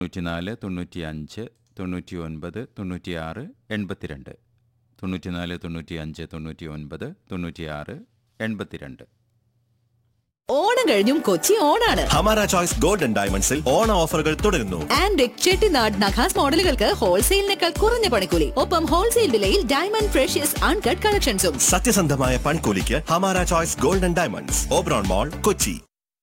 തൊണ്ണൂറ്റിനാല് തൊണ്ണൂറ്റിയഞ്ച് തൊണ്ണൂറ്റി ഒൻപത് തൊണ്ണൂറ്റിയാറ് എൺപത്തിരണ്ട് തൊണ്ണൂറ്റിനാല് തൊണ്ണൂറ്റിയഞ്ച് തൊണ്ണൂറ്റി ഒൻപത് തൊണ്ണൂറ്റിയാറ് എൺപത്തിരണ്ട് ഓണം കഴിഞ്ഞും കൊച്ചി ഓണാണ് ഹമാര ചോയ്സ് ഗോൾഡൻ ഡയമണ്ട്സിൽ ഓണ ഓഫറുകൾ തുടരുന്നു ആൻഡ് ചെട്ടിനാട് നഖാസ് മോഡലുകൾക്ക് ഹോൾസെയിലിനേക്കാൾ കുറഞ്ഞ പണിക്കൂലി ഒപ്പം ഹോൾസെയിൽ വിലയിൽ ഡയമണ്ട് ഫ്രഷ്യസ് അൺകട്ട് കളക്ഷൻസും സത്യസന്ധമായ പണിക്കൂലിക്ക് Hamara choice golden diamonds Oberon mall Kochi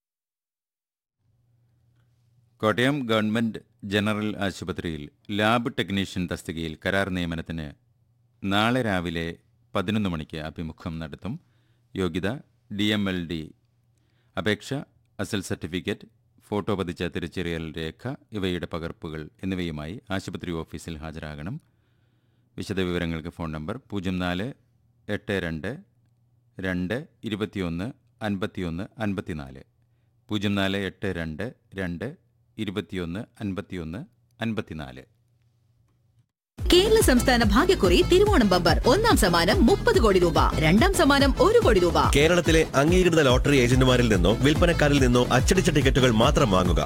Kottayam government general ആശുപത്രിയിൽ ലാബ് ടെക്നീഷ്യൻ തസ്തികയിൽ കരാർ നിയമനത്തിന് നാളെ രാവിലെ പതിനൊന്ന് മണിക്ക് അഭിമുഖം നടത്തും യോഗ്യത ഡി എം എൽ ഡി അപേക്ഷ അസൽ സർട്ടിഫിക്കറ്റ് ഫോട്ടോ പതിച്ച തിരിച്ചറിയൽ രേഖ ഇവയുടെ പകർപ്പുകൾ എന്നിവയുമായി ആശുപത്രി ഓഫീസിൽ ഹാജരാകണം വിശദവിവരങ്ങൾക്ക് ഫോൺ നമ്പർ പൂജ്യം നാല് എട്ട് രണ്ട് രണ്ട് ഇരുപത്തിയൊന്ന് അൻപത്തിയൊന്ന് അൻപത്തിനാല് പൂജ്യം നാല് എട്ട് രണ്ട് രണ്ട് ഇരുപത്തിയൊന്ന് അൻപത്തിയൊന്ന് അൻപത്തിനാല് കേരള സംസ്ഥാന ഭാഗ്യക്കുറി തിരുവോണം ബമ്പർ ഒന്നാം സമ്മാനം മുപ്പത് കോടി രൂപ രണ്ടാം സമ്മാനം ഒരു കോടി രൂപ കേരളത്തിലെ അംഗീകൃത ലോട്ടറി ഏജന്റുമാരിൽ നിന്നോ വിൽപ്പനക്കാരിൽ നിന്നോ അച്ചടിച്ച ടിക്കറ്റുകൾ മാത്രം വാങ്ങുക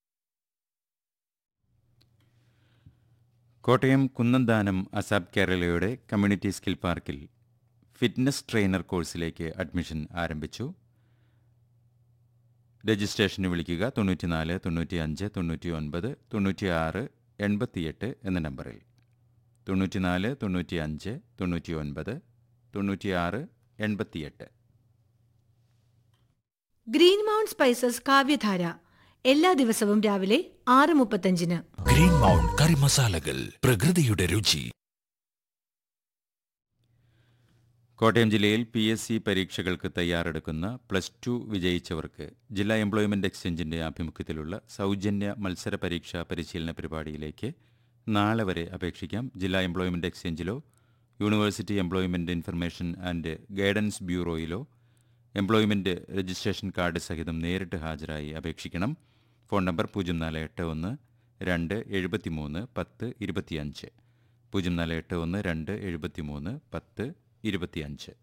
കോട്ടയം കുന്നന്താനം അസാബ് കേരളയുടെ കമ്മ്യൂണിറ്റി സ്കിൽ പാർക്കിൽ ഫിറ്റ്നസ് ട്രെയിനർ കോഴ്സിലേക്ക് അഡ്മിഷൻ ആരംഭിച്ചു രജിസ്ട്രേഷന് വിളിക്കുക തൊണ്ണൂറ്റിനാല് തൊണ്ണൂറ്റിയഞ്ച് തൊണ്ണൂറ്റി ഒൻപത് തൊണ്ണൂറ്റിയാറ് എൺപത്തിയെട്ട് എന്ന നമ്പറിൽ തൊണ്ണൂറ്റിനാല് തൊണ്ണൂറ്റിയഞ്ച് തൊണ്ണൂറ്റി ഒൻപത് തൊണ്ണൂറ്റിയാറ് എൺപത്തിയെട്ട് ഗ്രീൻ മൗണ്ട് സ്പൈസസ് കാവ്യധാര എല്ലാ ദിവസവും രാവിലെ ആറ് മുപ്പത്തഞ്ചിന് ഗ്രീൻ മൗണ്ട് കറി മസാലകൾ പ്രകൃതിയുടെ രുചി കോട്ടയം ജില്ലയിൽ പി എസ് സി പരീക്ഷകൾക്ക് തയ്യാറെടുക്കുന്ന പ്ലസ് ടു വിജയിച്ചവർക്ക് ജില്ലാ എംപ്ലോയ്മെന്റ് എക്സ്ചേഞ്ചിന്റെ ആഭിമുഖ്യത്തിലുള്ള സൗജന്യ മത്സര പരീക്ഷാ പരിശീലന പരിപാടിയിലേക്ക് നാളെ വരെ അപേക്ഷിക്കാം ജില്ലാ എംപ്ലോയ്മെന്റ് എക്സ്ചേഞ്ചിലോ university employment information and guidance ബ്യൂറോയിലോ എംപ്ലോയ്മെന്റ് രജിസ്ട്രേഷൻ കാർഡ് സഹിതം നേരിട്ട് ഹാജരായി അപേക്ഷിക്കണം ഫോൺ നമ്പർ പൂജ്യം നാല് എട്ട് ഒന്ന് രണ്ട് എഴുപത്തിമൂന്ന് പത്ത് ഇരുപത്തിയഞ്ച് പൂജ്യം നാല് എട്ട് ഒന്ന് രണ്ട് എഴുപത്തിമൂന്ന് പത്ത് ഇരുപത്തിയഞ്ച്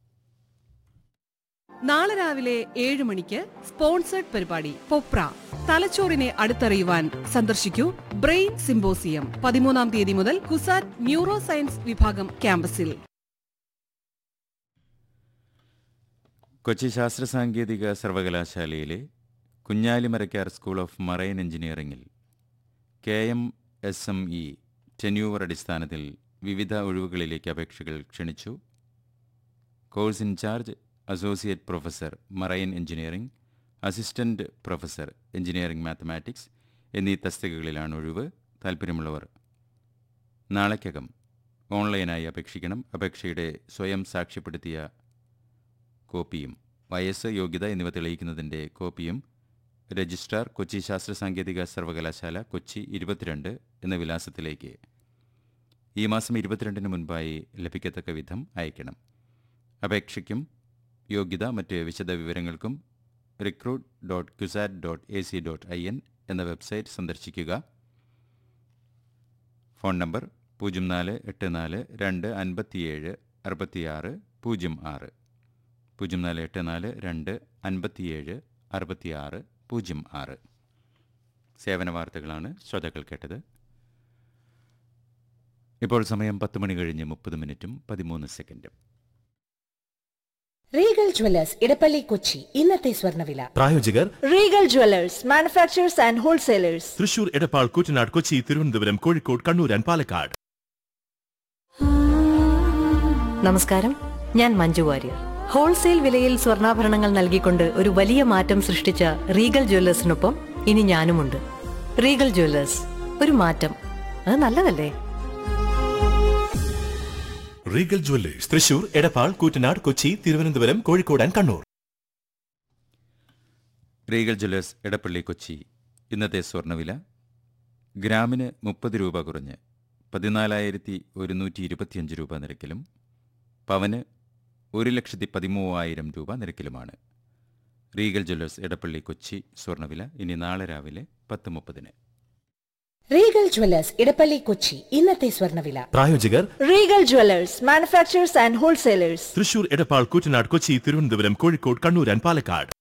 നാളെ രാവിലെ ഏഴ് മണിക്ക് സ്പോൺസേഡ് പരിപാടി പൊപ്ര തലച്ചോറിനെ അടുത്തറിയുവാൻ സന്ദർശിക്കൂ ബ്രെയിൻ സിംബോസിയം പതിമൂന്നാം തീയതി മുതൽ കുസാറ്റ് ന്യൂറോ സയൻസ് വിഭാഗം ക്യാമ്പസിൽ കൊച്ചി ശാസ്ത്ര സാങ്കേതിക സർവകലാശാലയിലെ കുഞ്ഞാലിമരക്കാർ സ്കൂൾ ഓഫ് മറൈൻ എഞ്ചിനീയറിംഗിൽ K M S M E tenure അടിസ്ഥാനത്തിൽ വിവിധ ഒഴിവുകളിലേക്ക് അപേക്ഷകൾ ക്ഷണിച്ചു course in charge associate professor marine engineering assistant professor engineering mathematics എന്നീ തസ്തികകളിലാണ് ഒഴിവ് താൽപ്പര്യമുള്ളവർ നാളേക്കകം ഓൺലൈനായി അപേക്ഷിക്കണം അപേക്ഷയുടെ സ്വയം സാക്ഷ്യപ്പെടുത്തിയ കോപ്പിയും വയസ്സ് യോഗ്യത എന്നിവ തെളിയിക്കുന്നതിൻ്റെ കോപ്പിയും രജിസ്ട്രാർ കൊച്ചി ശാസ്ത്ര സാങ്കേതിക സർവകലാശാല കൊച്ചി ഇരുപത്തിരണ്ട് എന്ന വിലാസത്തിലേക്ക് ഈ മാസം ഇരുപത്തിരണ്ടിന് മുൻപായി ലഭിക്കത്തക്ക വിധം അയക്കണം അപേക്ഷയ്ക്കും യോഗ്യത മറ്റ് വിശദ വിവരങ്ങൾക്കും recruit dot CUSAT dot A C dot I N എന്ന വെബ്സൈറ്റ് സന്ദർശിക്കുക ഫോൺ നമ്പർ പൂജ്യം നാല് എട്ട് നാല് രണ്ട് അൻപത്തിയേഴ് അറുപത്തിയാറ് പൂജ്യം ആറ് പൂജ്യം നാല് എട്ട് നാല് രണ്ട് അൻപത്തിയേഴ് അറുപത്തിയാറ് പൂജ്യം ആറ് സേവന വാർത്തകളാണ് ശ്രോതാക്കൾ കേട്ടത് ഇപ്പോൾ സമയം പത്ത് മണി കഴിഞ്ഞ് മുപ്പത് മിനിറ്റും പതിമൂന്ന് സെക്കൻഡും റീഗൽ ജ്വല്ലേഴ്സ് ഇടപ്പള്ളി കൊച്ചി ഇന്നത്തെ സ്വർണ്ണവില പ്രായോജകർ Regal jewellers manufacturers and wholesalers Thrissur Edappal Koottanad Kochi Thiruvananthapuram Kozhikode Kannur and Palakkad നമസ്കാരം ഞാൻ മഞ്ജു വാര്യർ ഹോൾസെയിൽ വിലയിൽ സ്വർണ്ണാഭരണങ്ങൾ നൽകിക്കൊണ്ട് ഒരു വലിയ മാറ്റം സൃഷ്ടിച്ച റീഗൽ ജ്വല്ലേഴ്സിനൊപ്പം ഇനി ഞാനുമുണ്ട് റീഗൽ ജ്വല്ലേഴ്സ് ഒരു മാറ്റം അത് നല്ലതല്ലേ Regal jewellers Thrissur Edappal Koottanad Kochi Thiruvananthapuram Kozhikode and Kannur Regal jewellers Edappally Kochi ഇന്നത്തെ സ്വർണ്ണവില ഗ്രാമിന് മുപ്പത് രൂപ കുറഞ്ഞ് പതിനാലായിരത്തി ഒരുന്നൂറ്റി ഇരുപത്തിയഞ്ച് രൂപ നിരക്കിലും പവന് ഒരു ലക്ഷത്തി പതിമൂവായിരം രൂപ നിരക്കിലുമാണ് റീഗൽ ജ്വല്ലേഴ്സ് എടപ്പള്ളി കൊച്ചി സ്വർണ്ണവില ഇനി നാളെ രാവിലെ പത്ത് മുപ്പതിന് റീഗൽ ജ്വല്ലേഴ്സ് ഇടപ്പള്ളി കൊച്ചി ഇന്നത്തെ സ്വർണ്ണവില പ്രായോജകർ Regal jewellers manufacturers and wholesalers Thrissur Edappal Koottanad Kochi Thiruvananthapuram Kozhikode Kannur and Palakkad